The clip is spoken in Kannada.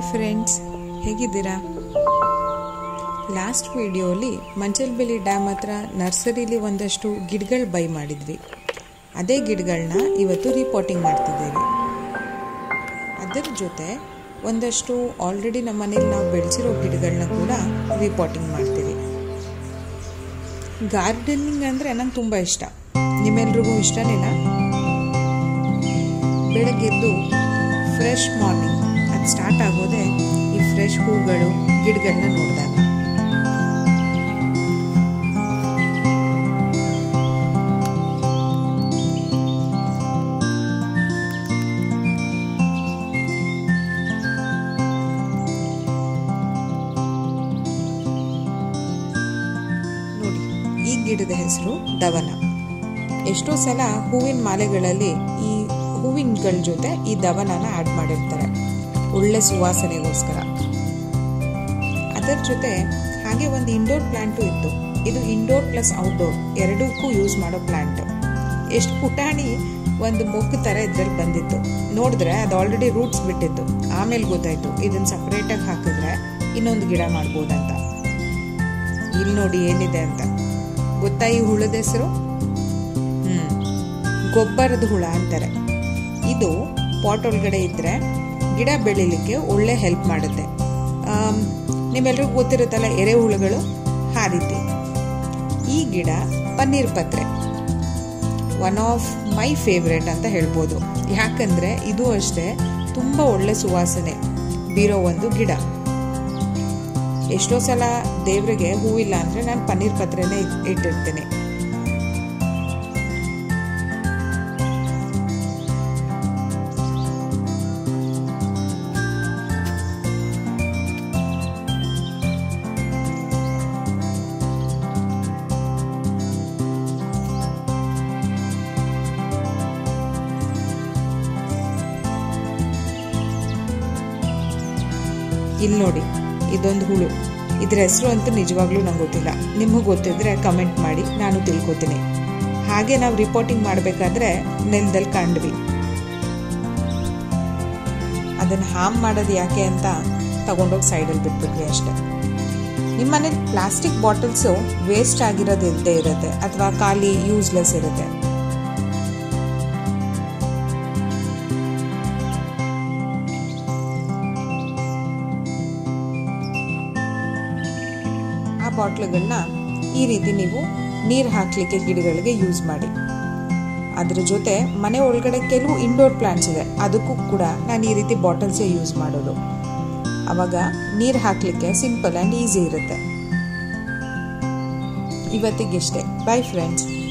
ಫ್ರೆಂಡ್ಸ್ ಹೇಗಿದ್ದೀರಾ ಲಾಸ್ಟ್ ವಿಡಿಯೋಲಿ ಮಂಚಲ್ಬೆಲಿ ಡ್ಯಾಮ್ ಹತ್ರ ನರ್ಸರಿಲಿ ಒಂದಷ್ಟು ಗಿಡಗಳು ಬೈ ಮಾಡಿದ್ವಿ ಅದೇ ಗಿಡಗಳನ್ನ ಇವತ್ತು ರಿಪೋರ್ಟಿಂಗ್ ಮಾಡ್ತಿದ್ದೀವಿ ಅದರ ಜೊತೆ ಒಂದಷ್ಟು ಆಲ್ರೆಡಿ ನಮ್ಮ ಮನೇಲಿ ನಾವು ಬೆಳೆಸಿರೋ ಗಿಡಗಳನ್ನ ಕೂಡ ರಿಪೋರ್ಟಿಂಗ್ ಮಾಡ್ತೀವಿ ಗಾರ್ಡನಿಂಗ್ ಅಂದರೆ ನಂಗೆ ತುಂಬ ಇಷ್ಟ ನಿಮ್ಮೆಲ್ರಿಗೂ ಇಷ್ಟನೇನಾ ಬೆಳಗ್ಗೆದ್ದು ಫ್ರೆಶ್ ಮಾರ್ನಿಂಗ್ ಅದು ಸ್ಟಾರ್ಟ್ ಆಗೋದೇ ಈ ಫ್ರೆಶ್ ಹೂಗಳು ಗಿಡಗಳನ್ನ ನೋಡಿದಾಗ ನೋಡಿ ಈ ಗಿಡದ ಹೆಸರು ದವನ ಎಷ್ಟೋ ಸಲ ಹೂವಿನ ಮಾಲೆಗಳಲ್ಲಿ ಈ ಹೂವಿನಗಳ ಜೊತೆ ಈ ದವನನ ಆಡ್ ಮಾಡಿರ್ತಾರೆ ಒಳ್ಳೆ ಸುವಾಸನೆಗೋಸ್ಕರ ಅದರ ಜೊತೆ ಹಾಗೆ ಒಂದು ಇಂಡೋರ್ ಪ್ಲಾಂಟು ಇತ್ತು ಇದು ಇಂಡೋರ್ ಪ್ಲಸ್ ಔಟ್ಡೋರ್ ಎರಡಕ್ಕೂ ಯೂಸ್ ಮಾಡೋ ಪ್ಲಾಂಟ್ ಎಷ್ಟು ಪುಟಾಣಿ ಒಂದು ಮೊಗ್ಗು ಥರ ಇದ್ರಲ್ಲಿ ಬಂದಿತ್ತು ನೋಡಿದ್ರೆ ಅದು ಆಲ್ರೆಡಿ ರೂಟ್ಸ್ ಬಿಟ್ಟಿತ್ತು ಆಮೇಲೆ ಗೊತ್ತಾಯ್ತು ಇದನ್ನ ಸಪ್ರೇಟಾಗಿ ಹಾಕಿದ್ರೆ ಇನ್ನೊಂದು ಗಿಡ ಮಾಡ್ಬೋದಂತ ಇಲ್ಲಿ ನೋಡಿ ಏನಿದೆ ಅಂತ ಗೊತ್ತಾ ಈ ಹುಳದ ಹೆಸರು ಹ್ಮ್ ಗೊಬ್ಬರದ ಹುಳ ಅಂತಾರೆ ಇದು ಪಾಟ್ ಒಳಗಡೆ ಇದ್ರೆ ಗಿಡ ಬೆಳಿಲಿಕ್ಕೆ ಒಳ್ಳೆ ಹೆಲ್ಪ್ ಮಾಡುತ್ತೆ ನಿಮ್ಮೆಲ್ರಿಗೂ ಗೊತ್ತಿರುತ್ತಲ್ಲ ಎರೆಹುಳುಗಳು ಆ ರೀತಿ ಈ ಗಿಡ ಪನ್ನೀರ್ ಪತ್ರೆ ಒನ್ ಆಫ್ ಮೈ ಫೇವ್ರೆಟ್ ಅಂತ ಹೇಳ್ಬೋದು ಯಾಕಂದ್ರೆ ಇದು ಅಷ್ಟೇ ತುಂಬ ಒಳ್ಳೆ ಸುವಾಸನೆ ಬೀರೋ ಒಂದು ಗಿಡ ಎಷ್ಟೋ ಸಲ ದೇವ್ರಿಗೆ ಹೂವಿಲ್ಲ ಅಂದ್ರೆ ನಾನು ಪನ್ನೀರ್ ಪತ್ರೆನೇ ಇಟ್ಟಿರ್ತೇನೆ ಇಲ್ಲಿ ನೋಡಿ ಇದೊಂದು ಹುಳು ಇದ್ರ ಹೆಸರು ಅಂತೂ ನಿಜವಾಗ್ಲೂ ನಂಗೆ ಗೊತ್ತಿಲ್ಲ ನಿಮಗೂ ಗೊತ್ತಿದ್ರೆ ಕಮೆಂಟ್ ಮಾಡಿ ನಾನು ತಿಳ್ಕೊತೀನಿ ಹಾಗೆ ನಾವು ರಿಪೋರ್ಟಿಂಗ್ ಮಾಡಬೇಕಾದ್ರೆ ನೆಲದಲ್ಲಿ ಕಂಡ್ವಿ ಅದನ್ನು ಹಾಮ್ ಮಾಡೋದು ಯಾಕೆ ಅಂತ ತಗೊಂಡೋಗಿ ಸೈಡಲ್ಲಿ ಬಿಟ್ಬಿಟ್ವಿ ಅಷ್ಟೆ ನಿಮ್ಮ ಮನೇಲಿ ಪ್ಲಾಸ್ಟಿಕ್ ಬಾಟಲ್ಸು ವೇಸ್ಟ್ ಆಗಿರೋದು ಇಲ್ಲದೆ ಇರುತ್ತೆ ಅಥವಾ ಖಾಲಿ ಯೂಸ್ಲೆಸ್ ಇರುತ್ತೆ ಆ ಬಾಟ್ಲುಗಳನ್ನ ಈ ರೀತಿ ನೀವು ನೀರು ಹಾಕಲಿಕ್ಕೆ ಗಿಡಗಳಿಗೆ ಯೂಸ್ ಮಾಡಿ ಅದ್ರ ಜೊತೆ ಮನೆ ಒಳಗಡೆ ಕೆಲವು ಇಂಡೋರ್ ಪ್ಲಾಂಟ್ಸ್ ಇದೆ ಅದಕ್ಕೂ ಕೂಡ ನಾನು ಈ ರೀತಿ ಬಾಟಲ್ಸೇ ಯೂಸ್ ಮಾಡೋದು ಅವಾಗ ನೀರು ಹಾಕಲಿಕ್ಕೆ ಸಿಂಪಲ್ ಆ್ಯಂಡ್ ಈಸಿ ಇರುತ್ತೆ ಇವತ್ತಿಗಿಷ್ಟೇ ಬೈ ಫ್ರೆಂಡ್ಸ್